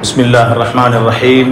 بسم الله الرحمن الرحيم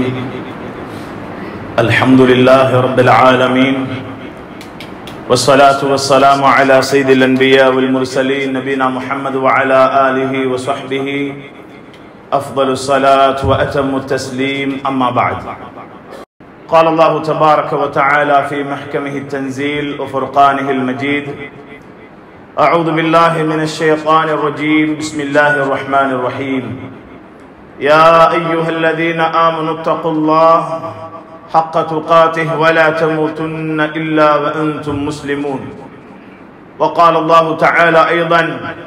الحمد لله رب العالمين والصلاة والسلام على سيد الأنبياء والمرسلين نبينا محمد وعلى آله وصحبه أفضل الصلاة وأتم التسليم أما بعد قال الله تبارك وتعالى في محكمه التنزيل وفرقانه المجيد أعوذ بالله من الشيطان الرجيم بسم الله الرحمن الرحيم يا أيها الذين آمنوا اتقوا الله حق تقاته ولا تموتن إلا وأنتم مسلمون وقال الله تعالى أيضا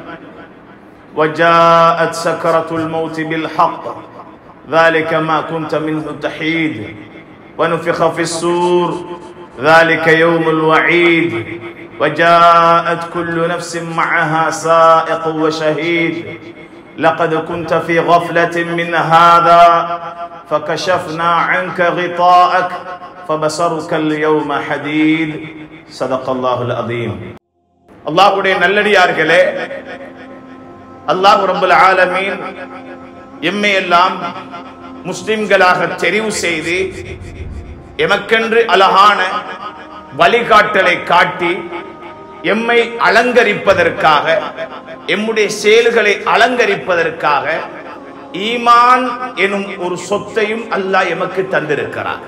وجاءت سكرة الموت بالحق ذلك ما كنت منه تحيد ونفخ في السور ذلك يوم الوعيد وجاءت كل نفس معها سائق وشهيد لقد كنت في غفلة من هذا فكشفنا عنك غطاءك فبصرك اليوم حديد صدق الله العظيم அல்லாஹ்வுடைய நல்லடியார்களே அல்லாஹ் ரப்பல் ஆலமீன் எம்மை எல்லாம் முஸ்லிம்களாக தெரிவு செய்து எமக்கென்று அழகான வழிகாட்டலை காட்டி எம்மை அலங்கரிப்பதற்காக எம்முடைய செயல்களை அலங்கரிப்பதற்காக ஈமான் எனும் ஒரு சொத்தையும் அல்லாஹ் எமக்கு தந்திருக்கிறார்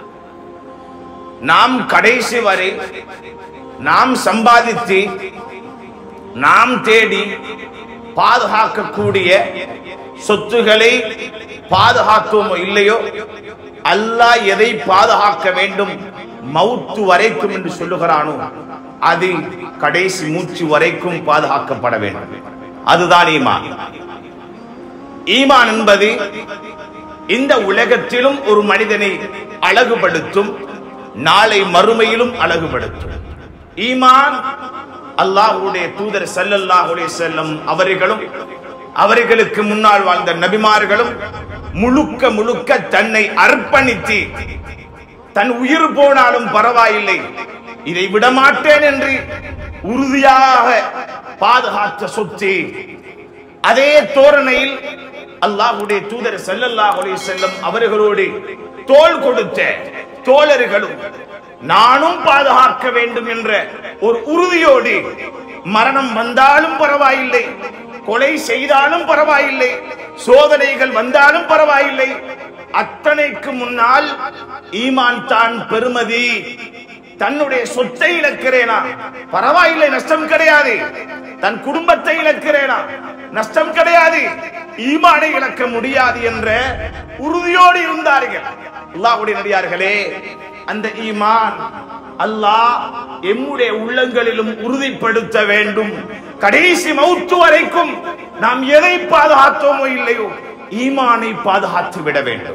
நாம் கடைசி வரை நாம் சம்பாதித்து நாம் தேடி பாதுகாக்கக்கூடிய சொத்துகளை பாதுகாக்குவோமோ இல்லையோ அல்லாஹ் எதை பாதுகாக்க வேண்டும் மவுத்து வரைக்கும் என்று சொல்லுகிறானோ அது கடைசி மூச்சு வரைக்கும் பாதுகாக்கப்பட வேண்டும் அதுதான் ஈமான் ஈமான் என்பது இந்த உலகத்திலும் ஒரு மனிதனை அழகுபடுத்தும் நாளை மறுமையிலும் அழகுபடுத்தும் ஈமான் அல்லாஹுடைய தூதர் சல்லல்லாஹுடைய செல்லம் அவர்களும் அவர்களுக்கு முன்னால் வாழ்ந்த நபிமார்களும் முழுக்க முழுக்க தன்னை அர்ப்பணித்து தன் உயிர் போனாலும் பரவாயில்லை இதை விடமாட்டேன் என்று உறுதியாக பாதுகாத்த சொத்து அதே தோரணையில் அல்லாஹுடைய தூதர் செல்லல்லாஹுடைய செல்லம் அவர்களோடு தோல் கொடுத்த தோழர்களும் நானும் பாதுகாக்க வேண்டும் என்ற ஒரு உறுதியோடு மரணம் வந்தாலும் பரவாயில்லை கொலை செய்தாலும் பரவாயில்லை சோதனைகள் வந்தாலும் பரவாயில்லை அத்தனைக்கு முன்னால் ஈமான் தான் பெருமதி தன்னுடைய சொத்தை இழக்கிறேனா பரவாயில்லை நஷ்டம் கிடையாது தன் குடும்பத்தை இழக்கிறேனா நஷ்டம் கிடையாது ஈமானை இழக்க முடியாது என்ற உறுதியோடு இருந்தார்கள் அல்லாஹுடைய நடிகார்களே அந்த ஈமான் அல்லாஹ் எம்முடைய உள்ளங்களிலும் உறுதிப்படுத்த வேண்டும் கடைசி மௌத்து வரைக்கும் நாம் எதை பாதுகாத்தோமோ இல்லையோ ஈமானை பாதுகாத்து விட வேண்டும்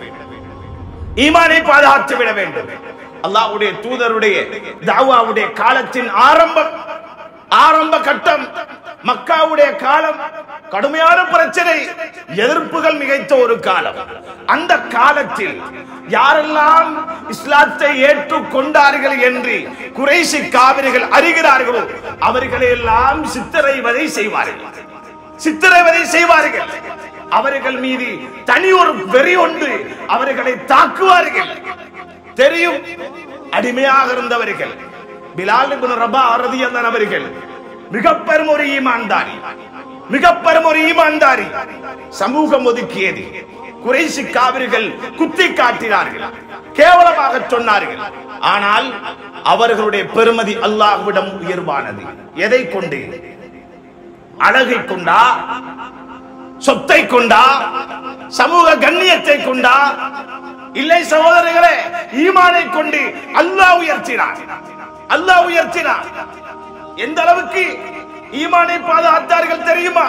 ஈமானை பாதுகாத்து விட வேண்டும் அல்லாஹ்வுடைய தூதருடைய தாவாவுடைய காலத்தின் ஆரம்பம் ஆரம்ப கட்டம் மக்காவுடைய காலம் கடுமையான பிரச்சனை எதிர்ப்புகள் மிகைத்த ஒரு காலம் அந்த காலத்தில் யாரெல்லாம் இஸ்லாத்தை ஏற்றுக் கொண்டார்கள் என்று குறைசி காவிரிகள் அறிகிறார்களோ அவர்களை எல்லாம் சித்திரைவதை செய்வார்கள் சித்திரைவதை செய்வார்கள் அவர்கள் மீது தனி ஒரு வெறி ஒன்று அவர்களை தாக்குவார்கள் தெரியும் அடிமையாக இருந்தவர்கள் பிலால் ரபா அரதி அவர்கள் மிக பெரும் ஒரு ஈமான்தாரி மிக பெரும் ஒரு ஈமான்தாரி சமூகம் ஒதுக்கியது குறைசி காவிரிகள் குத்தி காட்டினார்கள் கேவலமாக சொன்னார்கள் ஆனால் அவர்களுடைய பெருமதி அல்லாஹ்விடம் உயர்வானது எதை கொண்டு அழகை கொண்டா சொத்தை கொண்டா சமூக கண்ணியத்தை கொண்டா இல்லை சகோதரர்களே ஈமானை கொண்டு அல்லாஹ் உயர்த்தினார் அல்லாஹ் உயர்த்தினார் எந்த அளவுக்கு ஈமானை பாதுகாத்தார்கள் தெரியுமா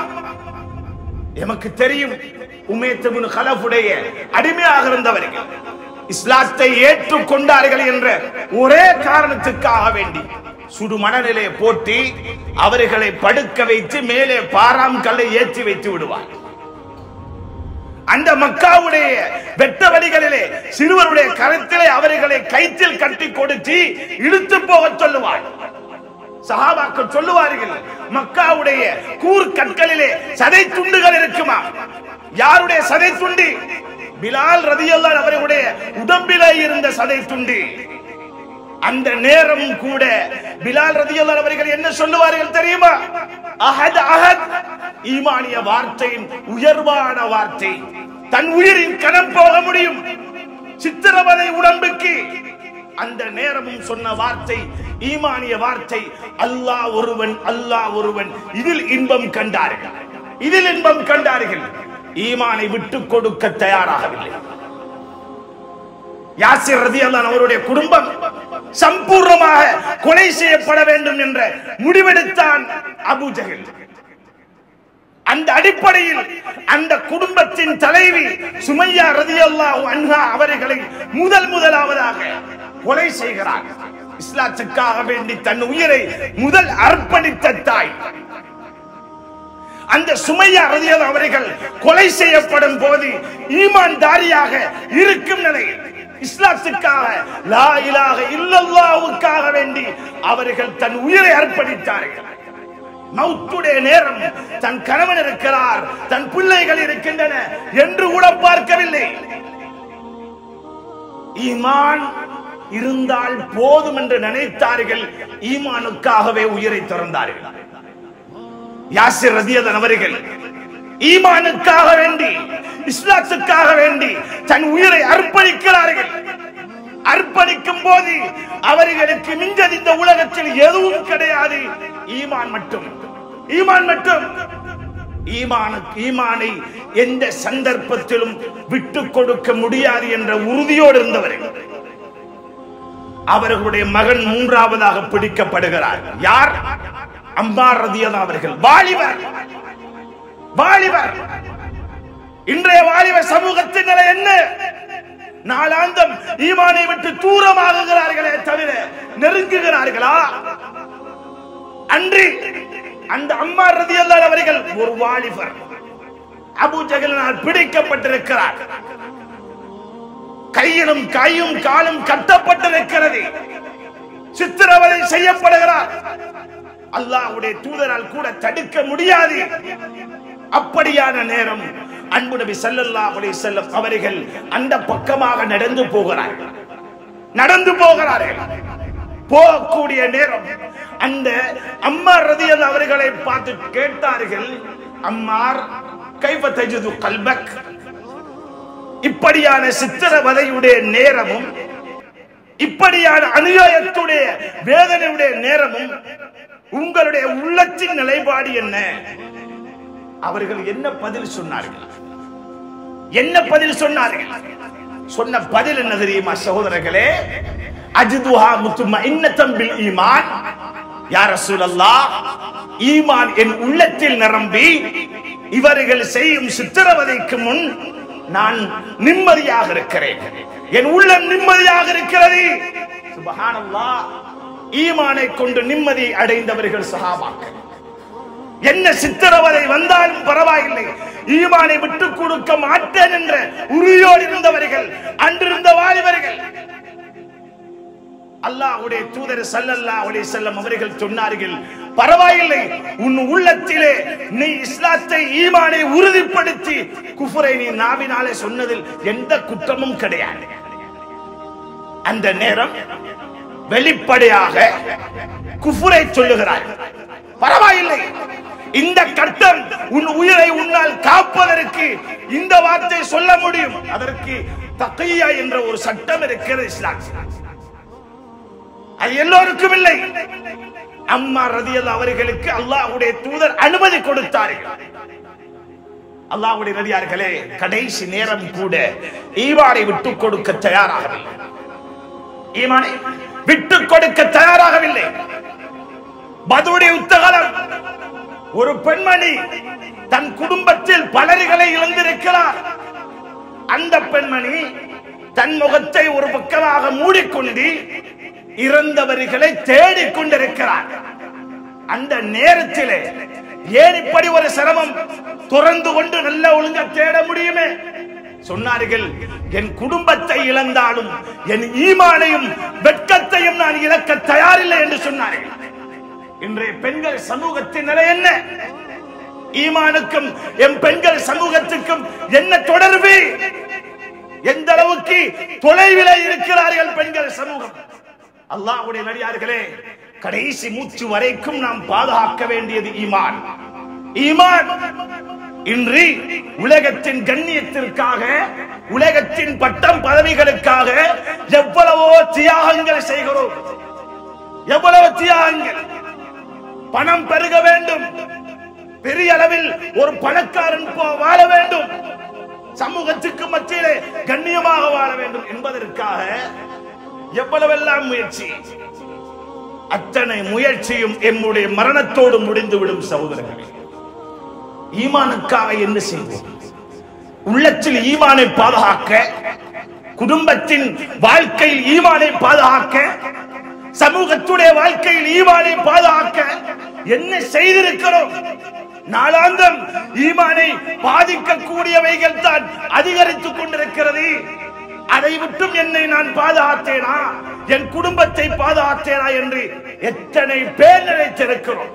எமக்கு தெரியும் உமேத்தபின் கலஃபுடைய அடிமையாக இருந்தவர்கள் இஸ்லாத்தை ஏற்றுக்கொண்டார்கள் என்ற ஒரே காரணத்துக்காக வேண்டி சுடு மனநிலையை போட்டி அவர்களை படுக்க வைத்து மேலே பாராம் கல்லை ஏற்றி வைத்து விடுவார் அந்த மக்காவுடைய வெட்ட வழிகளிலே சிறுவருடைய கருத்திலே அவர்களை கைத்தில் கட்டி கொடுத்து இழுத்து போக சொல்லுவார் சஹாபாக்கள் சொல்லுவார்கள் மக்காவுடைய கூர் கற்களிலே சதை துண்டுகள் இருக்குமா யாருடைய சதை துண்டு பிலால் ரதியல்லான் அவர்களுடைய உடம்பிலே இருந்த சதை துண்டு அந்த நேரம் கூட பிலால் ரதியல்லான் அவர்கள் என்ன சொல்லுவார்கள் தெரியுமா அஹத் அஹத் ஈமானிய வார்த்தையின் உயர்வான வார்த்தை தன் உயிரின் கணம் போக முடியும் சித்திரவதை உடம்புக்கு அந்த நேரமும் சொன்ன வார்த்தை ஈமானிய வார்த்தை அல்லாஹ் ஒருவன் அல்லாஹ் ஒருவன் இதில் இன்பம் கண்டார்கள் இதில் இன்பம் கண்டார்கள் ஈமானை விட்டுக் கொடுக்க தயாராகவில்லை யாசிர் ரதியல்லான் அவருடைய குடும்பம் சம்பூர்ணமாக கொலை செய்யப்பட வேண்டும் என்ற முடிவெடுத்தான் அபூஜஹல் அந்த அடிப்படையில் அந்த குடும்பத்தின் தலைவி சுமையா ரதியல்லாஹு அன்ஹா அவர்களை முதல் முதலாவதாக கொலை செய்கிறார் இஸ்லாத்துக்காக வேண்டி தன் உயிரை முதல் அர்ப்பணித்த தாய் அந்த சுமையா ரதியல் அவர்கள் கொலை செய்யப்படும் போது ஈமான்தாரியாக இருக்கும் நிலையில் இஸ்லாத்துக்காக லா இலாஹ இல்லல்லாஹுக்காக வேண்டி அவர்கள் தன் உயிரை அர்ப்பணித்தார்கள் மௌத்துடைய நேரம் தன் கணவன் இருக்கிறார் தன் பிள்ளைகள் இருக்கின்றன என்று கூட பார்க்கவில்லை ஈமான் இருந்தால் போதும் என்று நினைத்தார்கள் ஈமானுக்காகவே உயிரை திறந்தார்கள் யாசிர் ரதியதன் அவர்கள் ஈமானுக்காக வேண்டி இஸ்லாத்துக்காக வேண்டி தன் உயிரை அர்ப்பணிக்கிறார்கள் அர்ப்பணிக்கும் போது அவர்களுக்கு மிஞ்சது இந்த உலகத்தில் எதுவும் கிடையாது ஈமான் மட்டும் ஈமான் மட்டும் ஈமானுக்கு ஈமானை எந்த சந்தர்ப்பத்திலும் விட்டு கொடுக்க முடியாது என்ற உறுதியோடு இருந்தவர்கள் அவர்களுடைய மகன் மூன்றாவதாக பிடிக்கப்படுகிறார் யார் அம்பார் ரதியதா அவர்கள் வாலிபர் வாலிபர் இன்றைய வாலிபர் சமூகத்தின் நிலை என்ன நாளாந்தம் ஈமானை விட்டு தூரமாகுகிறார்களே தவிர நெருங்குகிறார்களா அன்றி அந்த அம்மா ரதியல்லான் அவர்கள் ஒரு வாலிபர் அபு ஜகலினால் பிடிக்கப்பட்டிருக்கிறார் கையிலும் கையும் காலும் கட்டப்பட்டிருக்கிறது சித்திரவதை செய்யப்படுகிறார் அல்லாஹ்வுடைய தூதரால் கூட தடுக்க முடியாது அப்படியான நேரம் அன்பு நபி ஸல்லல்லாஹு அலைஹி வஸல்லம் அவர்கள் அந்த பக்கமாக நடந்து போகிறார்கள் நடந்து போகிறார்கள் போகக்கூடிய நேரம் அந்த அம்மார் ரதியல் அவர்களை பார்த்து கேட்டார்கள் அம்மார் கைஃப தஜிது கல்பக் இப்படியான சித்திரவதையுடைய நேரமும் இப்படியான அநியாயத்துடைய வேதனையுடைய நேரமும் உங்களுடைய உள்ளத்தின் நிலைப்பாடு என்ன அவர்கள் என்ன பதில் சொன்னார்கள் என்ன பதில் சொன்னார்கள் சொன்ன பதில் என்ன தெரியுமா சகோதரர்களே அஜிதுஹா முத்துமா இன்னத்தம் பில் ஈமான் யார் ரசூலல்லாஹ் ஈமான் என் உள்ளத்தில் நிரம்பி இவர்கள் செய்யும் சித்திரவதைக்கு முன் நான் நிம்மதியாக இருக்கிறேன் என் உள்ளம் நிம்மதியாக இருக்கிறது சுபஹானல்லாஹ் ஈமானை கொண்டு நிம்மதி அடைந்தவர்கள் சஹாபாக்கள் என்ன சித்திரவதை வந்தாலும் பரவாயில்லை ஈமானை விட்டுக் கொடுக்க மாட்டேன் என்ற உறுதியோடு இருந்தவர்கள் அன்றிருந்த வாலிபர்கள் அல்லாஹ்வுடைய தூதர் ஸல்லல்லாஹு அலைஹி வஸல்லம் அவர்கள் சொன்னார்கள் பரவாயில்லை உன் உள்ளத்திலே நீ இஸ்லாத்தை ஈமானை உறுதிப்படுத்தி குஃபரை நீ நாவினாலே சொன்னதில் எந்த குற்றமும் கிடையாது அந்த நேரம் வெளிப்படையாக குஃபுரை சொல்லுகிறார் பரவாயில்லை இந்த கட்டம் உன் உயிரை உன்னால் காப்பதற்கு இந்த வார்த்தை சொல்ல முடியும் அதற்கு தக்கையா என்ற ஒரு சட்டம் இருக்கிறது இஸ்லாம் அது எல்லோருக்கும் இல்லை அம்மா ரதியல் அவர்களுக்கு அல்லாஹ்வுடைய தூதர் அனுமதி கொடுத்தார்கள் அல்லாஹ்வுடைய ரதியார்களே கடைசி நேரம் கூட ஈவானை விட்டுக் கொடுக்க தயாராகவில்லை ஈமானை விட்டுக் கொடுக்க தயாராகவில்லை பதுடைய உத்தகலம் ஒரு பெண்மணி தன் குடும்பத்தில் பலர்களை இழந்திருக்கிறார் அந்த பெண்மணி தன் முகத்தை ஒரு பக்கமாக மூடிக்கொண்டு இறந்தவர்களை தேடிக் கொண்டிருக்கிறார் அந்த நேரத்திலே ஏன் இப்படி ஒரு சிரமம் துறந்து கொண்டு நல்ல ஒழுங்க தேட முடியுமே சொன்னார்கள் என் குடும்பத்தை இழந்தாலும் என் ஈமானையும் வெட்கத்தையும் நான் இழக்க தயாரில்லை என்று சொன்னார்கள் இன்றைய பெண்கள் சமூகத்தின் நிலை என்ன ஈமானுக்கும் என் பெண்கள் சமூகத்துக்கும் என்ன தொடர்பு எந்த அளவுக்கு தொலைவில இருக்கிறார்கள் பெண்கள் சமூகம் அல்லாஹ்வுடைய நடிகார்களே கடைசி மூச்சு வரைக்கும் நாம் பாதுகாக்க வேண்டியது ஈமான் ஈமான் இன்று உலகத்தின் கண்ணியத்திற்காக உலகத்தின் பட்டம் பதவிகளுக்காக எவ்வளவோ தியாகங்கள் செய்கிறோம் எவ்வளவு தியாகங்கள் பணம் பெருக வேண்டும் பெரிய அளவில் ஒரு பணக்காரன் போ வாழ வேண்டும் சமூகத்துக்கு மத்தியிலே கண்ணியமாக வாழ வேண்டும் என்பதற்காக எவ்வளவெல்லாம் முயற்சி அத்தனை முயற்சியும் என்னுடைய மரணத்தோடு முடிந்துவிடும் சகோதரர்களே ஈமானுக்காக என்ன செய்வோம் உள்ளத்தில் ஈமானை பாதுகாக்க குடும்பத்தின் வாழ்க்கையில் ஈமானை பாதுகாக்க சமூகத்துடைய வாழ்க்கையில் ஈமானை பாதுகாக்க என்ன செய்திருக்கிறோம் நாளாந்தம் ஈமானை பாதிக்கக்கூடியவைகள் தான் அதிகரித்துக் கொண்டிருக்கிறது அதை விட்டும் என்னை நான் பாதுகாத்தேனா என் குடும்பத்தை பாதுகாத்தேனா என்று எத்தனை பேர் நினைத்திருக்கிறோம்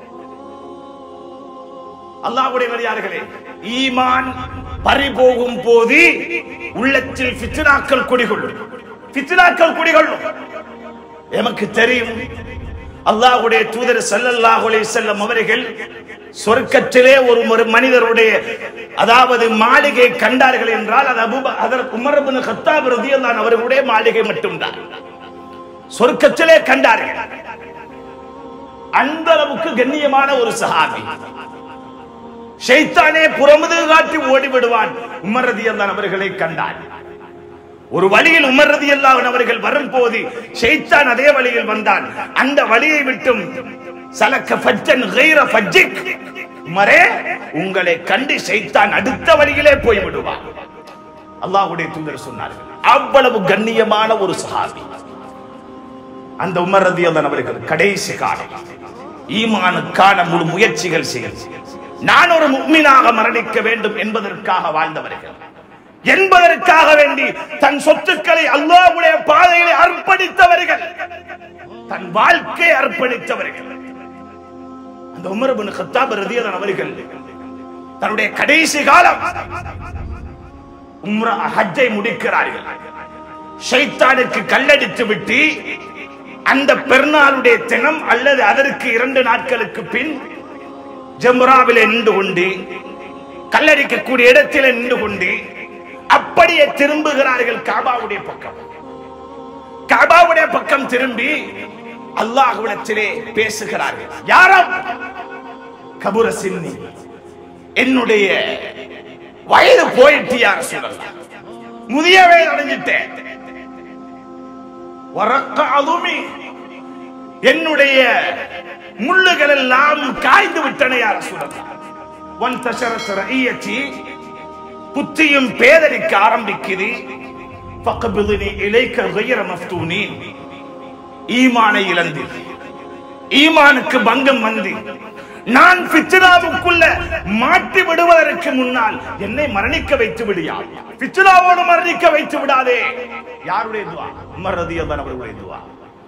அல்லாஹ்வுடைய நடிகார்களே ஈமான் பறிபோகும் போது உள்ளத்தில் ஃபித்னாக்கள் குடிகொள்ளும் ஃபித்னாக்கள் குடிகொள்ளும் எமக்கு தெரியும் அல்லாஹ்வுடைய தூதர் ஸல்லல்லாஹு அலைஹி வஸல்லம் அவர்கள் சொர்க்கத்திலே ஒரு ஒரு மனிதருடைய அதாவது மாளிகை கண்டார்கள் என்றால் அது அபூ அதற்கு உமர் இப்னு கத்தாப் ரலியல்லாஹு அன்ஹு அவர்களுடைய மாளிகை மட்டும்தான் சொர்க்கத்திலே கண்டார்கள் அந்த அளவுக்கு கண்ணியமான ஒரு சஹாபி ஷைத்தானே புறமுது காட்டி ஓடி விடுவான் உமர் ரதியல்லான் அவர்களை கண்டான் ஒரு வழியில் உமர் ரதியல்லான் அவர்கள் வரும்போது ஷைத்தான் அதே வழியில் வந்தான் அந்த வழியை விட்டும் சலக்க ஃபஜ்ஜன் கைர ஃபஜ்ஜிக் உமரே உங்களை கண்டு ஷைத்தான் அடுத்த வழியிலே போய் விடுவான் அல்லாஹ்வுடைய தூதர் சொன்னார்கள் அவ்வளவு கண்ணியமான ஒரு சஹாபி அந்த உமர் ரதியல்லான் அவர்கள் கடைசி காலம் ஈமானுக்கான முழு முயற்சிகள் செய்ய நான் ஒரு முக்மீனாக மரணிக்க வேண்டும் என்பதற்காக வாழ்ந்தவர்கள் என்பதற்காக வேண்டி தன் சொத்துக்களை அல்லாஹ்வுடைய பாதையிலே அர்ப்பணித்தவர்கள் தன் வாழ்க்கை அர்ப்பணித்தவர்கள் அந்த உமர் பின் கத்தாப் ரதியல்லான் அவர்கள் தன்னுடைய கடைசி காலம் உம்ரா ஹஜ்ஜை முடிக்கிறார்கள் ஷைத்தானுக்கு கல்லடித்து விட்டு அந்த பெருநாளுடைய தினம் அல்லது அதற்கு இரண்டு நாட்களுக்கு பின் ஜம்ராவிலே நின்று கொண்டு கல்லடிக்கக்கூடிய இடத்திலே நின்று கொண்டு அப்படியே திரும்புகிறார்கள் காபாவுடைய பக்கம் காபாவுடைய பக்கம் திரும்பி அல்லாஹ்விடத்திலே பேசுகிறார்கள் யாரும் கபுர சின்னி என்னுடைய வயது போயிட்டு யார சொல்லலாம் முதிய வயது அடைஞ்சிட்டேன் வரக்க அதுமி என்னுடைய முள்ளுகள் எல்லாம் காய்ந்து விட்டன யார சொல்லலாம் ஒன் தசரத் ரஇயத்தி புத்தியும் பேதரிக்க ஆரம்பிக்குது ஃபக்பிதுனி இலைக்க கைர மஃப்தூனீன் ஈமானை இழந்து ஈமானுக்கு பங்கம் வந்து நான் பித்னாவுக்குள்ள மாட்டி விடுவதற்கு முன்னால் என்னை மரணிக்க வைத்து விடியா பித்னாவோடு மரணிக்க வைத்து விடாதே யாருடைய துவா உமர் ரதியல்லாஹு அவர்களுடைய துவா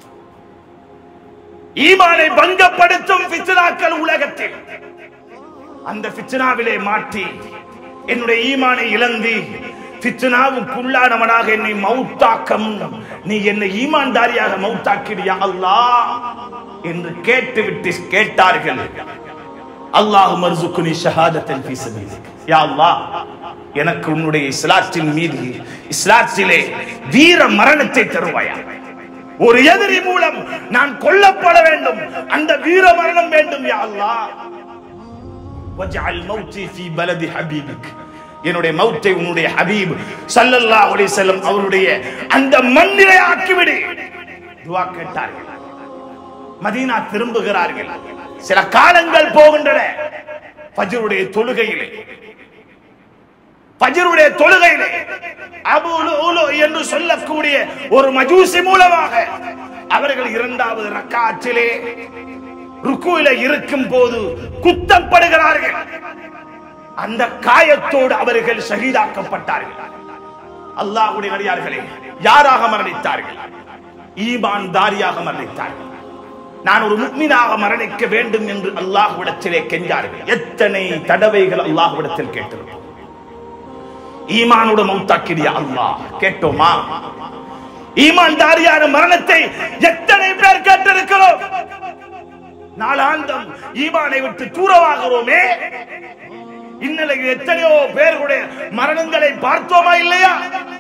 ஈமானை பங்கப்படுத்தும் பித்னாக்கள் உலகத்தில் அந்த பித்னாவிலே மாட்டி என்னுடைய ஈமானை இழந்து பித்னாவுக்குள்ளானவனாக என்னை மௌத்தாக்கம் நீ என்னை ஈமான்தாரியாக மௌத்தாக்கிடியா அல்லாஹ் என்று கேட்டுவிட்டு கேட்டார்கள் அல்லாஹ் மர்சுக்குனி ஷஹாதத்தன் ஃபீ சபீலிக் யா அல்லாஹ் எனக்கு உன்னுடைய இஸ்லாத்தின் மீது இஸ்லாத்திலே வீர மரணத்தை தருவாயா ஒரு எதிரி மூலம் நான் கொல்லப்பட வேண்டும் அந்த வீர மரணம் வேண்டும் யா அல்லாஹ் வஜ்அல் மௌத்தி ஃபீ பலதி ஹபீபிக் என்னுடைய மௌத்தை உன்னுடைய ஹபீப் ஸல்லல்லாஹு அலைஹி வஸல்லம் அவருடைய அந்த மண்ணிலே ஆக்கிவிடு துஆ கேட்டார்கள் மதீனா திரும்புகிறார்கள் சில காலங்கள் போகின்றன ஃபஜ்ருடைய தொழுகையிலே ஃபஜ்ருடைய தொழுகையிலே அபு லுலு என்று சொல்லக்கூடிய ஒரு மஜூசி மூலமாக அவர்கள் இரண்டாவது ரக்காத்திலே ருக்குவில இருக்கும் போது குத்தப்படுகிறார்கள் அந்த காயத்தோடு அவர்கள் ஷஹீதாக்கப்பட்டார்கள் அல்லாஹ்வுடைய நடிகார்களே யாராக மரணித்தார்கள் ஈமான் தாரியாக மரணித்தார்கள் நான் ஒரு முக்மீனாக மரணிக்க வேண்டும் என்று அல்லாஹ்விடத்திலே கெஞ்சார்கள் எத்தனை தடவைகள் அல்லாஹ்விடத்தில் கேட்டிருக்கிறோம் ஈமானோட மௌத்தாக்கிறியா அல்லாஹ் கேட்டோமா ஈமான்தாரியான மரணத்தை எத்தனை பேர் கேட்டிருக்கிறோம் நாளாந்தம் ஈமானை விட்டு தூரமாகிறோமே இந்நிலையில் எத்தனையோ பேருடைய மரணங்களை பார்த்தோமா இல்லையா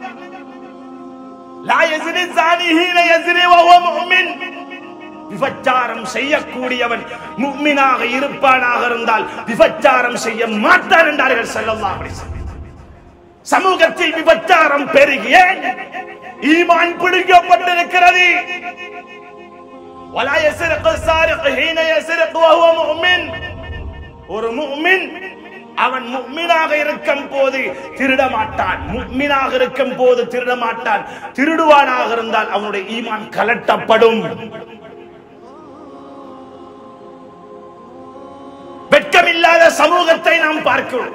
லா யஸ்னி ஸானி ஹீன யஸ்னி வஹுவ முஃமின் விபச்சாரம் செய்யக்கூடியவன் முக்மினாக இருப்பானாக இருந்தால் விபச்சாரம் செய்ய மாட்டான் என்றார்கள் ஸல்லல்லாஹு அலைஹி வஸல்லம் சமூகத்தில் விபச்சாரம் பெருகி ஏன் ஈமான் பிடிக்கப்பட்டிருக்கிறது ولا يسرق السارق حين يسرق وهو مؤمن ஒரு முஃமின் அவன் முக்மினாக இருக்கும் போது திருட மாட்டான் முக்மினாக இருக்கும் போது திருட மாட்டான் திருடுவானாக இருந்தால் அவனுடைய ஈமான் கலட்டப்படும் வெட்கமில்லாத சமூகத்தை நாம் பார்க்கிறோம்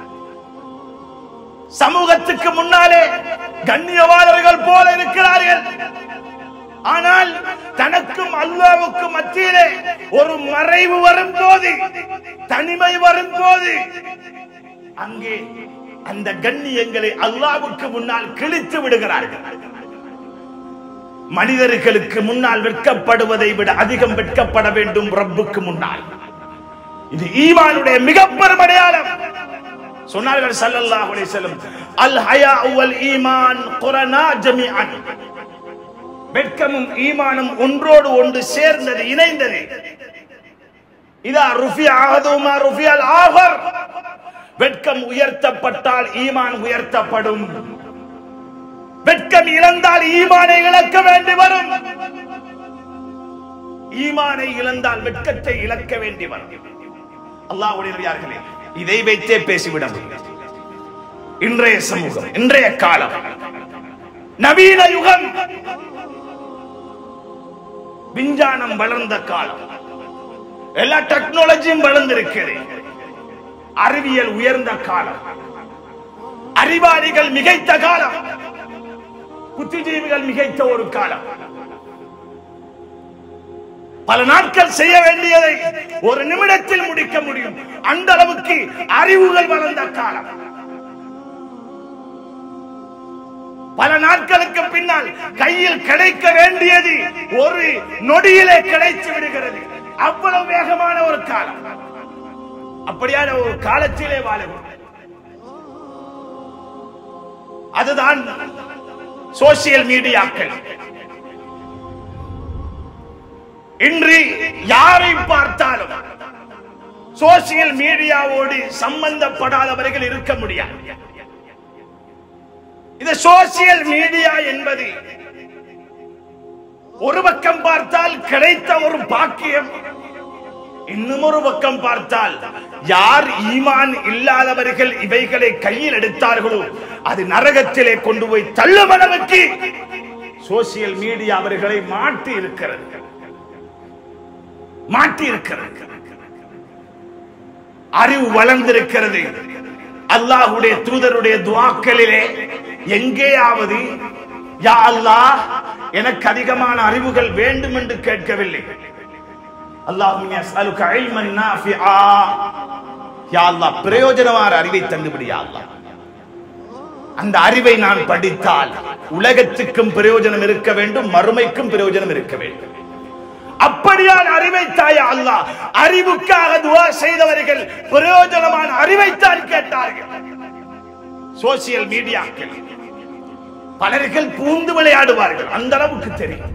சமூகத்துக்கு முன்னாலே கண்ணியவாதர்கள் போல இருக்கிறார்கள் ஆனால் தனக்கும் அல்லாவுக்கும் மத்தியிலே ஒரு மறைவு வரும்போது தனிமை வரும்போது அங்கே அந்த கண்ணியங்களை அல்லாவுக்கு முன்னால் கிழித்து விடுகிறார்கள் மனிதர்களுக்கு முன்னால் வெட்கப்படுவதை விட அதிகம் வெட்கப்பட வேண்டும் ரப்புக்கு முன்னால் இது ஈமானுடைய மிக பெரும் அடையாளம் சொன்னார்கள் ஸல்லல்லாஹு அலைஹி வஸல்லம் அல் ஹயா வல் ஈமான் குரனா ஜமீஅன் வெட்கமும் ஈமானும் ஒன்றோடு ஒன்று சேர்ந்தது இணைந்தது இதா ருஃபி ஆகதுமா ருஃபியல் ஆகர் வெட்கம் உயர்த்தப்பட்டால் ஈமான் உயர்த்தப்படும் வெட்கம் இழந்தால் ஈமானை இழக்க வேண்டி வரும் ஈமானை இழந்தால் வெட்கத்தை இழக்க வேண்டி வரும் அல்லாஹ்வுடையார்களே இதை வைத்தே பேசிவிட முடியும் இன்றைய சமூகம் இன்றைய காலம் நவீன யுகம் விஞ்ஞானம் வளர்ந்த காலம் எல்லா டெக்னாலஜியும் வளர்ந்திருக்கிறது அறிவியல் உயர்ந்த காலம் அறிவாளிகள் மிகைத்த காலம் புத்திஜீவிகள் மிகைத்த ஒரு காலம் பல நாட்கள் செய்ய வேண்டியதை ஒரு நிமிடத்தில் முடிக்க முடியும் அந்த அளவுக்கு அறிவுகள் வளர்ந்த காலம் பல நாட்களுக்கு பின்னால் கையில் கிடைக்க வேண்டியது ஒரு நொடியிலே கிடைத்து விடுகிறது அவ்வளவு வேகமான ஒரு காலம் அப்படியான ஒரு காலத்திலே வாழும் அதுதான் சோசியல் மீடியாக்கள் இன்று யாரை பார்த்தாலும் சோசியல் மீடியாவோடு சம்பந்தப்படாதவர்கள் இருக்க முடியாது இந்த சோசியல் மீடியா என்பது ஒரு பக்கம் பார்த்தால் கிடைத்த ஒரு பாக்கியம் இன்னும் ஒரு பக்கம் பார்த்தால் யார் ஈமான் இல்லாதவர்கள் இவைகளை கையில் எடுத்தார்களோ அது நரகத்திலே கொண்டு போய் தள்ளும் அளவுக்கு சோசியல் மீடியா அவர்களை மாட்டி இருக்கிறது மாட்டி இருக்கிறது அறிவு வளர்ந்திருக்கிறது அல்லாஹுடைய தூதருடைய துவாக்களிலே எங்கேயாவது யா அல்லாஹ் எனக்கு அதிகமான அறிவுகள் வேண்டும் என்று கேட்கவில்லை அல்லாஹும் யஸ்அலுக இல்மன் நாஃபிஆ யா அல்லாஹ் பிரயோஜனமான அறிவை தந்துவிடு யா அல்லாஹ் அந்த அறிவை நான் படித்தால் உலகத்துக்கும் பிரயோஜனம் இருக்க வேண்டும் மறுமைக்கும் பிரயோஜனம் இருக்க வேண்டும் அப்படியான அறிவை தாயா அல்லாஹ் அறிவுக்காக துவா செய்தவர்கள் பிரயோஜனமான அறிவைத்தான் கேட்டார்கள் சோசியல் மீடியாக்கள் பலர்கள் பூந்து விளையாடுவார்கள் அந்த அளவுக்கு தெரியும்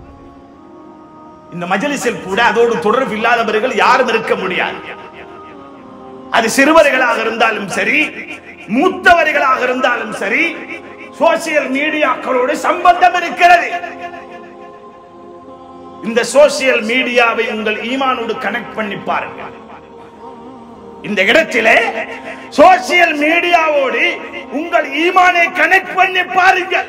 இந்த மஜலிஸில் கூட அதோடு தொடர்பு இல்லாதவர்கள் யாரும் இருக்க முடியாது அது சிறுவர்களாக இருந்தாலும் சரி மூத்தவர்களாக இருந்தாலும் சரி சோசியல் மீடியாக்களோடு சம்பந்தம் இருக்கிறது இந்த சோசியல் மீடியாவை உங்கள் ஈமானோடு கனெக்ட் பண்ணி பாருங்க இந்த இடத்திலே சோசியல் மீடியாவோடு உங்கள் ஈமானை கனெக்ட் பண்ணி பாருங்கள்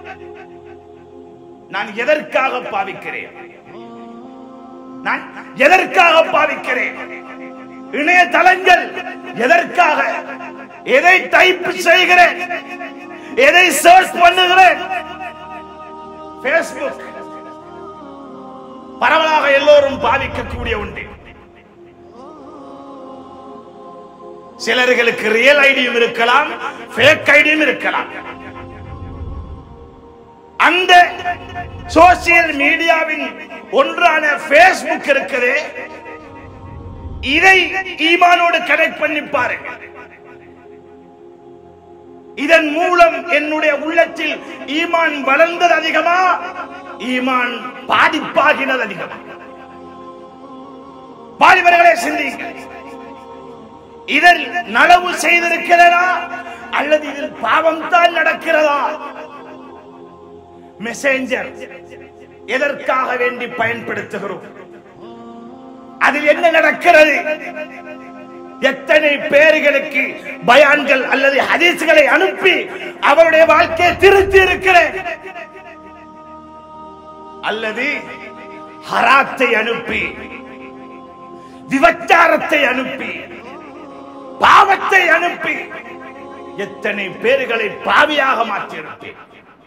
நான் எதற்காக பாவிக்கிறேன் நான் எதற்காக பாவிக்கிறேன் இணையதளங்கள் எதற்காக எதை டைப் செய்கிறேன் எதை சர்ச் பண்ணுகிறேன் Facebook பரவலாக எல்லோரும் பாதிக்கக்கூடிய ஒன்று சிலர்களுக்கு ரியல் ஐடியும் இருக்கலாம் ஃபேக் ஐடியும் இருக்கலாம் அந்த சோசியல் மீடியாவின் ஒன்றான பேஸ்புக் இருக்குது இதை ஈமானோடு கனெக்ட் பண்ணி பாருங்க இதன் மூலம் என்னுடைய உள்ளத்தில் ஈமான் வளர்ந்தது அதிகமா ஈமான் பாதிப்பாகினது அதிகமா வாலிபர்களே சிந்திங்க இதில் நலவு செய்திருக்கிறதா அல்லது இதில் பாவம் தான் நடக்கிறதா மெசேஞ்சர் எதற்காக வேண்டி பயன்படுத்துகிறோம் அதில் என்ன நடக்கிறது எத்தனை பேர்களுக்கு பயான்கள் அல்லது ஹதீஸ்களை அனுப்பி அவருடைய வாழ்க்கையை திருத்தி இருக்கிறேன் அல்லது ஹராத்தை அனுப்பி விபச்சாரத்தை அனுப்பி பாவத்தை அனுப்பி எத்தனை பேர்களை பாவியாக மாற்றியிருப்பேன்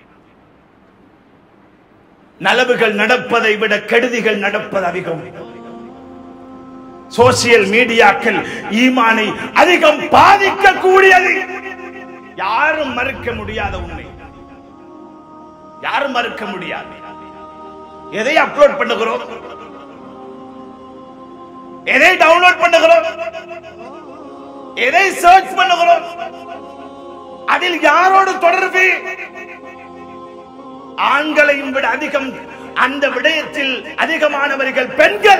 நலவுகள் நடப்பதை விட கெடுதிகள் நடப்பது அதிகம் சோசியல் மீடியாக்கள் ஈமானை அதிகம் பாதிக்கக்கூடியது யாரும் மறுக்க முடியாத உண்மை யாரும் மறுக்க முடியாது எதை அப்லோட் பண்ணுகிறோம் எதை டவுன்லோட் பண்ணுகிறோம் எதை சர்ச் பண்ணுகிறோம் அதில் யாரோடு தொடர்பு ஆண்களையும் விட அதிகம் அந்த விடயத்தில் அதிகமானவர்கள் பெண்கள்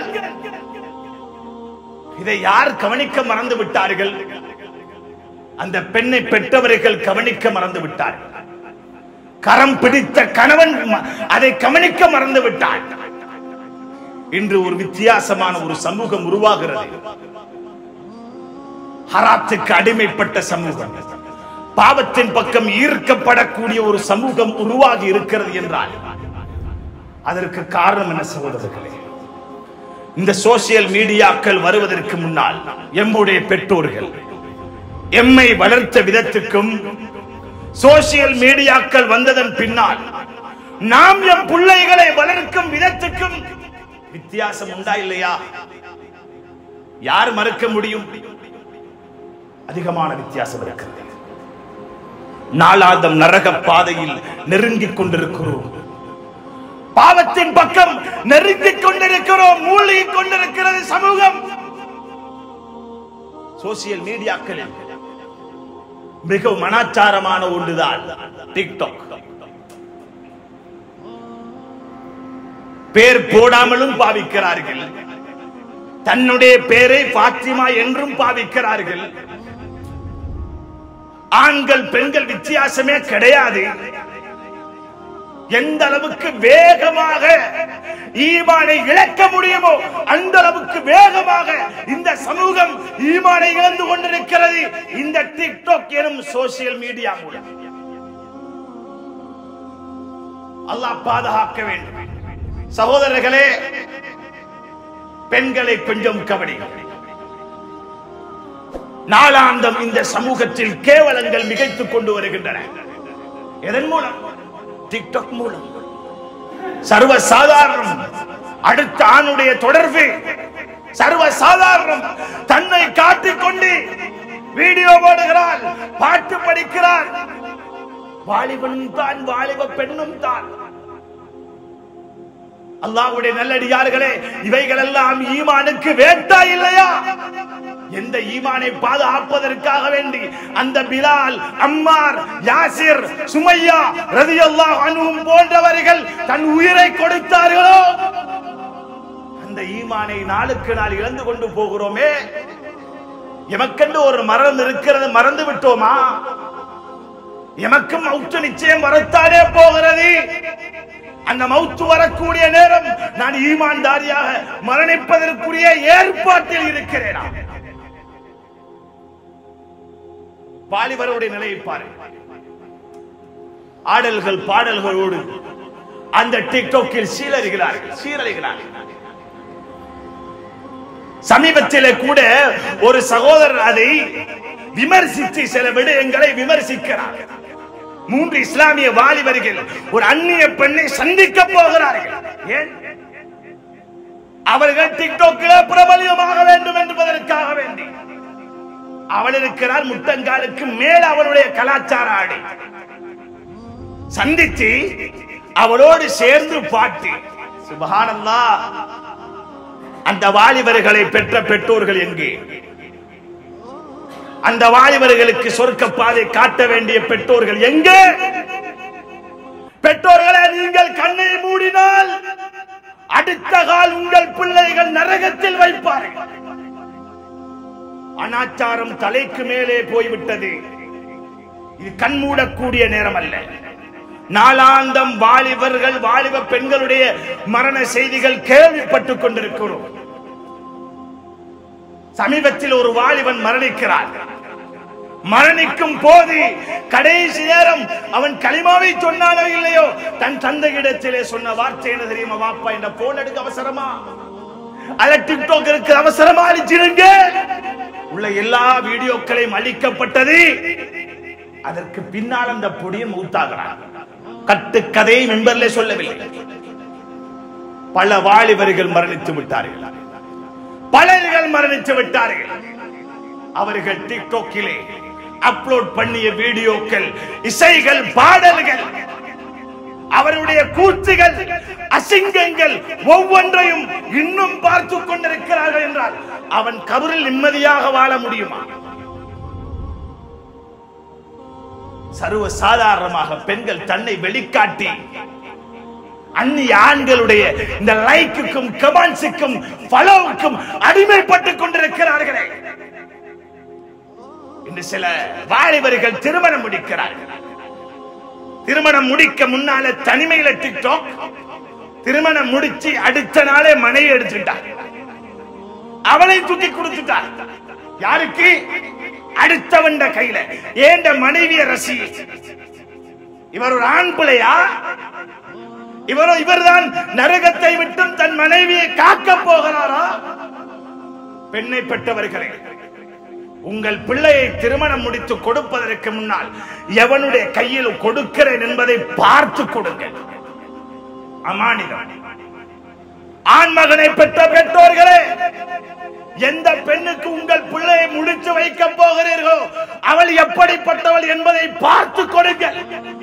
இதை யார் கவனிக்க மறந்து விட்டார்கள் அந்த பெண்ணை பெற்றவர்கள் கவனிக்க மறந்து விட்டார்கள் கரம் பிடித்த கணவன் ம- அதை கவனிக்க மறந்து விட்டார் இன்று ஒரு வித்தியாசமான ஒரு சமூகம் உருவாகிறது ஹராத்துக்கு அடிமைப்பட்ட சமூகம் பாவத்தின் பக்கம் ஈர்க்கப்படக்கூடிய ஒரு சமூகம் உருவாகி இருக்கிறது என்றால் அதற்கு காரணம் என்ன சகோதரர்களே இந்த சோசியல் மீடியாக்கள் வருவதற்கு முன்னால் எம்முடைய பெற்றோர்கள் எம்மை வளர்த்த விதத்துக்கும் சோசியல் மீடியாக்கள் வந்ததன் பின்னால் நாம் எம் பிள்ளைகளை வளர்க்கும் விதத்துக்கும் வித்தியாசம் உண்டா இல்லையா யார் மறுக்க முடியும் அதிகமான வித்தியாசம் இருக்கிறது நாளாதம் நரக பாதையில் நெருங்கிக் கொண்டிருக்கிறோம் பாவத்தின் பக்கம் நெருங்கிக் கொண்டிருக்கிறோம் மூழ்கிக் கொண்டிருக்கிறது சமூகம் சோசியல் மீடியாக்களில் மிகவும் மனாச்சாரமான ஒன்றுதான் டிக்டாக் பேர் போடாமலும் பாவிக்கிறார்கள் தன்னுடைய பேரை பாத்திமா என்றும் பாவிக்கிறார்கள் ஆண்கள் பெண்கள் வித்தியாசமே கிடையாது எந்த அளவுக்கு வேகமாக ஈமானை இழக்க முடியுமோ அந்த அளவுக்கு வேகமாக இந்த சமூகம் ஈமானை இழந்து கொண்டிருக்கிறது இந்த டிக்டாக் எனும் சோசியல் மீடியா மூலம் அல்லாஹ் பாதுகாக்க வேண்டும் சகோதரர்களே பெண்களை கொஞ்சம் கவனிங்கள் நாளாந்தம் இந்த சமூகத்தில் கேவலங்கள் மிகைத்துக் கொண்டு வருகின்றன எதன் மூலம் டிக்டாக் மூலம் சர்வ சாதாரணம் அடுத்த ஆணுடைய தொடர்பு சர்வ சாதாரணம் தன்னை காட்டிக்கொண்டு வீடியோ போடுகிறார் பாட்டு படிக்கிறார் வாலிபனும் தான் வாலிப பெண்ணும் தான் அல்லாஹ்வுடைய நல்லடியார்களே இவைகள் எல்லாம் ஈமானுக்கு வேட்டா இல்லையா எந்த ஈமானை பாதுகாப்பதற்காக வேண்டி அந்த பிலால் அம்மார் யாசிர் சுமையா ரதியல்லாஹு அன்ஹும் போன்றவர்கள் தன் உயிரை கொடுத்தார்களோ அந்த ஈமானை நாளுக்கு நாள் இழந்து கொண்டு போகிறோமே எமக்கென்று ஒரு மரம் இருக்கிறது மறந்து விட்டோமா எமக்கும் மௌத்து நிச்சயம் வரத்தானே போகிறது அந்த மௌத்து வரக்கூடிய நேரம் நான் ஈமான்தாரியாக மரணிப்பதற்குரிய ஏற்பாட்டில் இருக்கிறேனா வாலிபருடைய நிலையை பாருங்கள் ஆடல்கள் பாடல்களோடு அந்த டிக்டாக்கில் சீரழிகிறார்கள் சீரழிகிறார்கள் சமீபத்திலே கூட ஒரு சகோதரர் அதை விமர்சித்து சில விடயங்களை விமர்சிக்கிறார் மூன்று இஸ்லாமிய வாலிபர்கள் ஒரு அந்நிய பெண்ணை சந்திக்க போகிறார்கள் ஏன் அவர்கள் டிக்டாக்கில் பிரபலியமாக வேண்டும் என்பதற்காக வேண்டி அவள் இருக்கிறார் முட்டங்காலுக்கு மேல அவளுடைய கலாச்சார ஆடை சந்திச்சு அவளோடு சேர்ந்து பாட்டு சுபஹானல்லா அந்த வாலிபர்களை பெற்ற பெற்றோர்கள் எங்கே அந்த வாலிபர்களுக்கு சொர்க்க பாதை காட்ட வேண்டிய பெற்றோர்கள் எங்கே பெற்றோர்களை நீங்கள் கண்ணை மூடினால் அடுத்த கால் உங்கள் பிள்ளைகள் நரகத்தில் வைப்பார்கள் அனாச்சாரம் தலைக்கு மேலே போய்விட்டது இது கண்மூடக்கூடிய நேரம் அல்ல நாளாந்தம் வாலிபர்கள் வாலிப பெண்களுடைய மரண செய்திகள் கேள்விப்பட்டுக் கொண்டிருக்கிறோம் சமீபத்தில் ஒரு வாலிபன் மரணிக்கிறார் மரணிக்கும் போது கடைசி நேரம் அவன் களிமாவை சொன்னானோ இல்லையோ தன் தந்தையிடத்திலே சொன்ன வார்த்தை என்ன தெரியுமா வாப்பா இந்த போன் எடுக்க அவசரமா அல்ல டிக்டாக் இருக்கு அவசரமா அழிச்சிருங்க உள்ள எல்லா வீடியோக்களையும் அழிக்கப்பட்டது அதற்கு பின்னால் அந்த பொடியை மூத்தாகிறான் கட்டுக்கதையை மெம்பர்ல சொல்லவில்லை பல வாலிபர்கள் மரணித்து விட்டார்கள் பலர்கள் மரணித்து விட்டார்கள் அவர்கள் டிக்டாக்கிலே அப்லோட் பண்ணிய வீடியோக்கள் இசைகள் பாடல்கள் அவருடைய கூத்துகள் அசிங்கங்கள் ஒவ்வொன்றையும் இன்னும் பார்த்து கொண்டிருக்கிறார்கள் என்றால் அவன் கபரில் நிம்மதியாக வாழ முடியுமா சர்வ சாதாரணமாக பெண்கள் தன்னை வெளிக்காட்டி அந்நிய ஆண்களுடைய இந்த லைக்குக்கும் கமெண்ட்ஸுக்கும் ஃபாலோவுக்கும் அடிமைப்பட்டுக் கொண்டிருக்கிறார்களே இன்று சில வாலிபர்கள் திருமணம் முடிக்கிறார்கள் திருமணம் முடிக்க முன்னால தனிமையில டிக்டாக் திருமணம் முடிச்சு அடுத்த நாளே மனைவி எடுத்துட்டார் அவளை தூக்கி கொடுத்துட்டார் யாருக்கு அடுத்தவண்ட கையில ஏண்ட மனைவிய ரசி இவர் ஒரு ஆண் பிள்ளையா இவரோ இவர்தான் நரகத்தை விட்டும் தன் மனைவியை காக்க போகிறாரா பெண்ணை பெற்றவர்களே உங்கள் பிள்ளையை திருமணம் முடித்து கொடுப்பதற்கு முன்னால் எவனுடைய கையில் கொடுக்கிறேன் என்பதை பார்த்து கொடுங்கள் அமானிதம் ஆண் மகனை பெற்ற பெற்றோர்களே எந்த பெண்ணுக்கு உங்கள் பிள்ளையை முடித்து வைக்க போகிறீர்களோ அவள் எப்படிப்பட்டவள் என்பதை பார்த்து கொடுங்கள்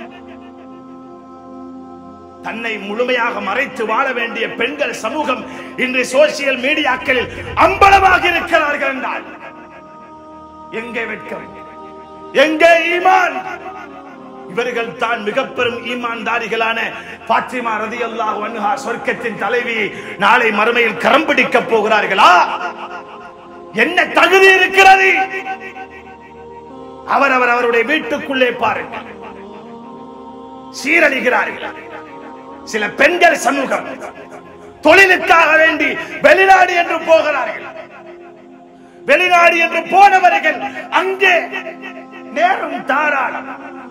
தன்னை முழுமையாக மறைத்து வாழ வேண்டிய பெண்கள் சமூகம் இன்று சோசியல் மீடியாக்களில் அம்பலமாக இருக்கிறார்கள் என்றால் எங்கே வெட்கம் எங்கே ஈமான் இவர்கள் தான் மிக பெரும் ஈமான்தாரிகளான பாத்திமா ரதி அல்லாஹ் வன்ஹா சொர்க்கத்தின் தலைவி நாளை மறுமையில் கரம் பிடிக்க போகிறார்களா என்ன தகுதி இருக்கிறது அவர் அவர் அவருடைய வீட்டுக்குள்ளே பாருங்கள் சீரழிகிறார்கள் சில பெண்கள் சமூகம் தொழிலுக்காக வேண்டி வெளிநாடு என்று போகிறார்கள் வெளிநாடு என்று போனவர்கள் அங்கே நேரம் தாராளம்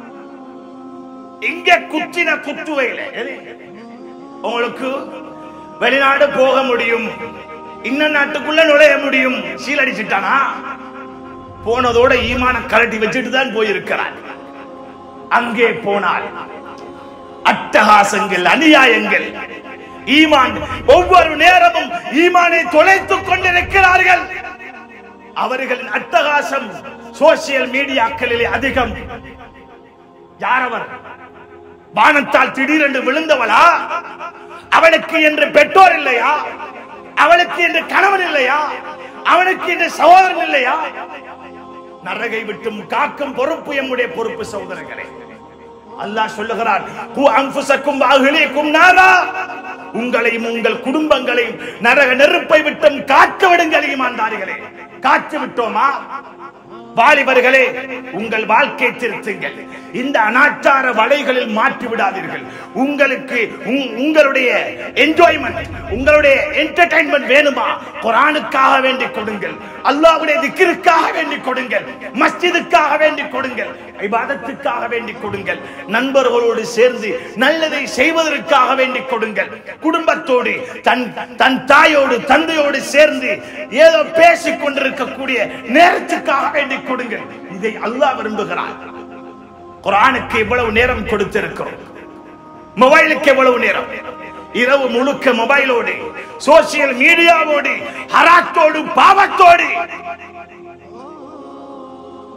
இங்க குத்தின குத்துவையில எது? உங்களுக்கு வெளிநாடு போக முடியும் இன்னும் நாட்டுக்குள்ள நுழைய முடியும் சீலடிச்சிட்டானா போனதோட ஈமான கரட்டி வச்சுட்டு தான் போயிருக்கிறார் அங்கே போனால் அட்டகாசங்கள் அநியாயங்கள் ஈமான் ஒவ்வொரு நேரமும் ஈமானை தொலைத்துக் கொண்டிருக்கிறார்கள் அவர்களின் அட்டகாசம் சோசியல் மீடியாக்களிலே அதிகம் யாரவர் வானத்தால் திடீரென்று விழுந்தவளா அவளுக்கு என்று பெற்றோர் இல்லையா அவளுக்கு என்று கணவன் இல்லையா அவனுக்கு என்று சகோதரன் இல்லையா நரகை விட்டும் காக்கும் பொறுப்பு எம்முடைய பொறுப்பு சகோதரர்களே அல்லாஹ் சொல்லுகிறார் "கு அன்ஃபுசக்கும் வ அஹ்லீக்கும் நாரா." உங்களையும் உங்கள் குடும்பங்களையும் நரக நெருப்பை விட்டும் காக்க விடுங்கள் ஈமான்தாரிகளே காத்து விட்டோமா வாலிபர்களே உங்கள் வாழ்க்கை திருத்துங்கள் இந்த அனாச்சார வலைகளில் மாற்றி விடாதீர்கள் உங்களுக்கு உங்- உங்களுடைய என்ஜாய்மெண்ட் உங்களுடைய என்டர்டைன்மெண்ட் வேணுமா குரானுக்காக வேண்டி கொடுங்கள் அல்லாஹ்வுடைய திக்கிற்காக வேண்டி கொடுங்கள் மஸ்ஜிதுக்காக வேண்டி கொடுங்கள் இபாதத்துக்காக வேண்டி கொடுங்கள் நண்பர்களோடு சேர்ந்து நல்லதை செய்வதற்காக வேண்டி கொடுங்கள் குடும்பத்தோடு தன் தன் தாயோடு தந்தையோடு சேர்ந்து ஏதோ பேசிக் கொண்டிருக்கக்கூடிய நேரத்துக்காக வேண்டி கொடுங்கள் இதை அல்லாஹ் விரும்புகிறார் குரானுக்கு இவ்வளவு நேரம் கொடுத்திருக்கிறோம் மொபைலுக்கு எவ்வளவு நேரம் இரவு முழுக்க மொபைலோடு சோசியல் மீடியாவோடு ஹராத்தோடு பாவத்தோடு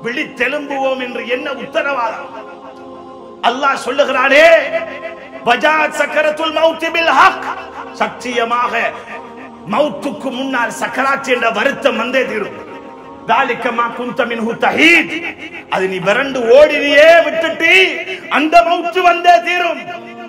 விழித்தெலும்புவோம் என்று என்ன உத்தரவாதம் அல்லாஹ் சொல்லுகிறானே வஜாத் சக்கரத்துல் மௌத்தி பில் ஹக் சத்தியமாக மௌத்துக்கு முன்னால் சக்கராத் என்ற வருத்தம் வந்தே தீரும் ذلك ما كنت منه تحيد அது நீ விரண்டு ஓடினியே விட்டுட்டு அந்த மௌத்து வந்தே தீரும்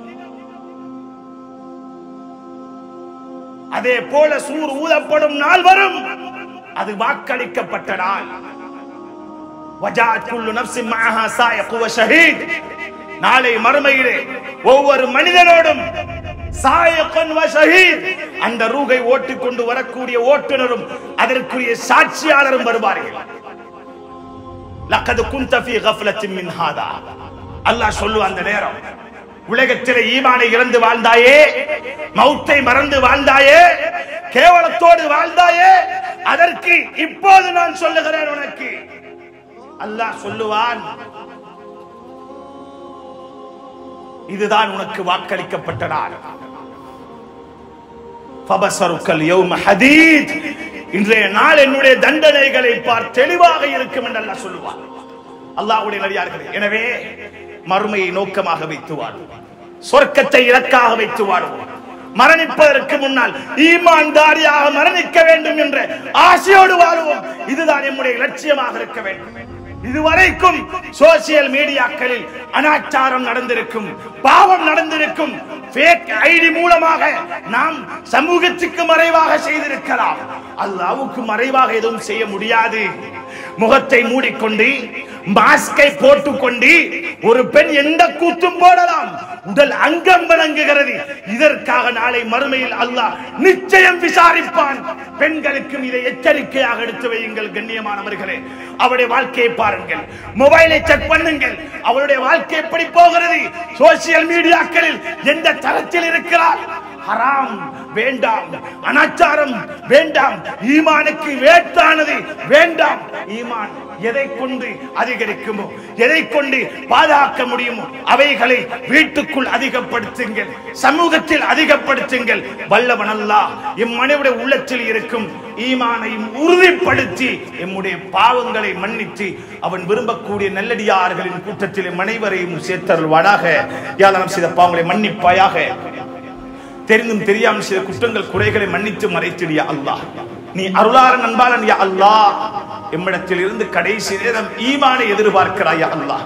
அதே போல சூர் ஊதப்படும் நாள் வரும் அது வாக்களிக்கப்பட்ட நாள் வஜாத் குல்லு நஃப்ஸின் மஅஹா சாயிக் வ ஷஹீத் நாளை மறுமையிலே ஒவ்வொரு மனிதனோடும் சாயகன் வ ஷஹீத் அந்த ரூகை ஓட்டிக் கொண்டு வரக்கூடிய ஓட்டுநரும் அதற்குரிய சாட்சியாளரும் வருவார்கள் லக்கது குந்த ஃபீ கஃப்லத்தின் மின் ஹாதா அல்லாஹ் சொல்லுவான் அந்த நேரம் உலகத்திலே ஈமானை இழந்து வாழ்ந்தாயே மௌத்தை மறந்து வாழ்ந்தாயே கேவலத்தோடு வாழ்ந்தாயே அதற்கு இப்போது நான் சொல்லுகிறேன் உனக்கு அல்லாஹ் சொல்லுவான் இதுதான் உனக்கு வாக்களிக்கப்பட்ட நாள் ஃபபஸருக்கல் யௌம ஹதீத் இன்றைய நாள் என்னுடைய தண்டனைகளை பார் தெளிவாக இருக்கும் என்று அல்லாஹ் சொல்லுவார் அல்லாஹ்வுடைய நடிகார்களே எனவே மறுமையை நோக்கமாக வைத்து வாழ்வோம் சொர்க்கத்தை இலக்காக வைத்து வாழ்வோம் மரணிப்பதற்கு முன்னால் ஈமான்தாரியாக மரணிக்க வேண்டும் என்ற ஆசையோடு வாழ்வோம் இதுதான் நம்முடைய லட்சியமாக இருக்க வேண்டும் இதுவரைக்கும் சோசியல் மீடியாக்களில் அனாச்சாரம் நடந்திருக்கும் பாவம் நடந்திருக்கும் fake ஐடி மூலமாக நாம் சமூகத்துக்கு மறைவாக செய்திருக்கலாம் அல்லாவுக்கு மறைவாக எதுவும் செய்ய முடியாது முகத்தை மூடிக்கொண்டு மாஸ்கை போட்டுக்கொண்டு ஒரு பெண் எந்த கூத்தும் போடலாம் உடல் அங்கம் வணங்குகிறது இதற்காக நாளை மறுமையில் அல்லாஹ் நிச்சயம் விசாரிப்பான் பெண்களுக்கும் இதை எச்சரிக்கையாக எடுத்து வையுங்கள் கண்ணியமானவர்களே அவருடைய வாழ்க்கையை பாருங்கள் மொபைலை செக் பண்ணுங்கள் அவருடைய வாழ்க்கை எப்படி போகிறது சோசியல் மீடியாக்களில் எந்த தரத்தில் இருக்கிறார் ஹராம் வேண்டாம் அனாச்சாரம் வேண்டாம் ஈமானுக்கு வேட்டானது வேண்டாம் ஈமான் எதை கொண்டு அதிகரிக்குமோ எதை கொண்டு பாதுகாக்க முடியுமோ அவைகளை வீட்டுக்குள் அதிகப்படுத்துங்கள் சமூகத்தில் அதிகப்படுத்துங்கள் வல்லவன் அல்லாஹ் இம்மனிவுடைய உள்ளத்தில் இருக்கும் ஈமானையும் உறுதிப்படுத்தி எம்முடைய பாவங்களை மன்னித்து அவன் விரும்பக்கூடிய நல்லடியார்களின் கூட்டத்தில் மனைவரையும் சேர்த்தருள்வானாக யாழனம் செய்த பாவங்களை மன்னிப்பாயாக தெரிந்தும் தெரியாமல் செய்த குற்றங்கள் குறைகளை மன்னித்து மறைத்திடியா அல்லாஹ் நீ அருளார நண்பாளன் யா அல்லாஹ் எம்மிடத்தில் இருந்து கடைசி நேரம் ஈமானை எதிர்பார்க்கிறாயா அல்லாஹ்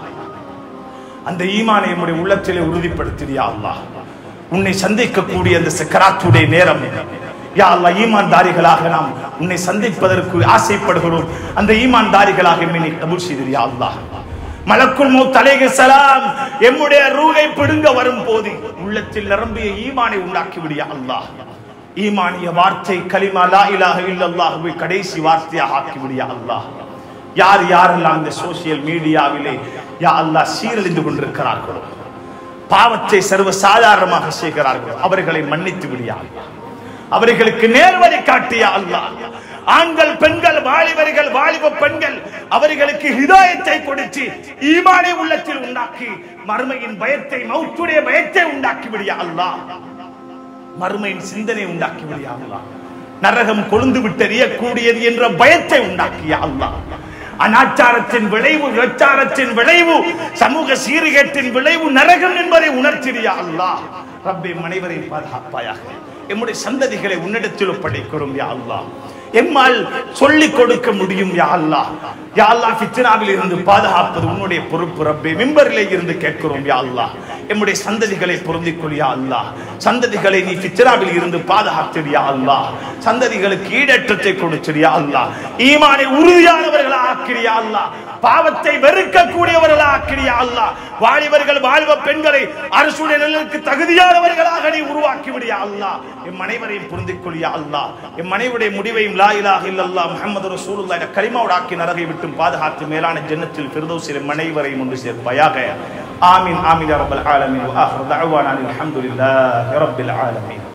அந்த ஈமானை நம்முடைய உள்ளத்திலே உறுதிப்படுத்திடியா அல்லாஹ் உன்னை சந்திக்கக்கூடிய அந்த சக்கராத்துடைய நேரம் யா அல்லாஹ் ஈமான்தாரிகளாக நாம் உன்னை சந்திப்பதற்கு ஆசைப்படுகிறோம் அந்த ஈமான்தாரிகளாக எம்மை நீ கபூல் செய்தியா அல்லாஹ் மலக்குல் மௌத் அலைஹி சலாம் எம்முடைய ரூகை பிடுங்க வரும் போது உள்ளத்தில் நிரம்பிய ஈமானை உண்டாக்கி விடியா அல்லாஹ் ஈமானிய வார்த்தை கலிமா லா இலாஹ இல்லல்லாஹுவை கடைசி வார்த்தையாக ஆக்கி விடியா அல்லாஹ் யார் யாரெல்லாம் இந்த சோசியல் மீடியாவிலே யா அல்லாஹ் சீரழிந்து கொண்டிருக்கிறார்களோ பாவத்தை சர்வ சாதாரணமாக செய்கிறார்களோ அவர்களை மன்னித்து விடியா அல்லாஹ் அவர்களுக்கு நேர்வழி காட்டியா அல்லாஹ் ஆண்கள் பெண்கள் வாலிபர்கள் வாலிப பெண்கள் அவர்களுக்கு ஹிதாயத்தை கொடுத்து ஈமானை உள்ளத்தில் உண்டாக்கி மறுமையின் பயத்தை மௌத்துடைய பயத்தை உண்டாக்கி விடியா அல்லாஹ் மறுமையின் சிந்தனை உண்டாக்கி விடியா அல்லாஹ் நரகம் கொழுந்து விட்டறியக்கூடியது என்ற பயத்தை உண்டாக்கிய அல்லாஹ் அனாச்சாரத்தின் விளைவு விபச்சாரத்தின் விளைவு சமூக சீர்கேட்டின் விளைவு நரகம் என்பதை உணர்த்தியா அல்லாஹ் ரப்பே மனைவரை பாதுகாப்பாயாக எம்முடைய சந்ததிகளை உன்னிடத்தில் ஒப்படைக்கிறோம் யா அல்லாஹ் எம்மால் சொல்லிக் கொடுக்க முடியும் யா அல்லாஹ் யா அல்லாஹ் ஃபித்னாவில் இருந்து பாதுகாப்பது உன்னுடைய பொறுப்பு ரப்பே மிம்பரிலே இருந்து கேட்கிறோம் யா அல்லாஹ் எம்முடைய சந்ததிகளை பொருந்திக் கொள் யா அல்லாஹ் சந்ததிகளை நீ ஃபித்னாவில் இருந்து பாதுகாத்திடு யா அல்லாஹ் சந்ததிகளுக்கு ஈடேற்றத்தை கொடுத்திடு யா அல்லாஹ் ஈமானை உறுதியானவர்களா ஆக்கிறியா அல்லாஹ் பாவத்தை வெறுக்கக்கூடியவர்களா ஆக்கிறியா அல்லாஹ் வாலிபர்கள் வாழ்வ பெண்களை அரசுடைய நிலைக்கு தகுதியானவர்களாக நீ உருவாக்கி விடியா அல்லாஹ் எம் அனைவரையும் புரிந்துக் கொள்ளியா அல்லாஹ் எம் அனைவருடைய முடிவையும் லா இலாஹ இல்லல்லாஹ் முஹம்மது ரசூலுல்லாஹ் என்ற கலிமாவோடு ஆக்கி நரகை விட்டும் பாதுகாத்து மேலான ஜன்னத்தில் ஃபிர்தௌஸில் எம் அனைவரையும் ஒன்று சேர்ப்பாயாக ஆமீன் ஆமீன் யா ரப்பல் ஆலமீன் வ ஆஹிரு தஅவானா அல்ஹம்துலில்லாஹி ரப்பில் ஆலமீன்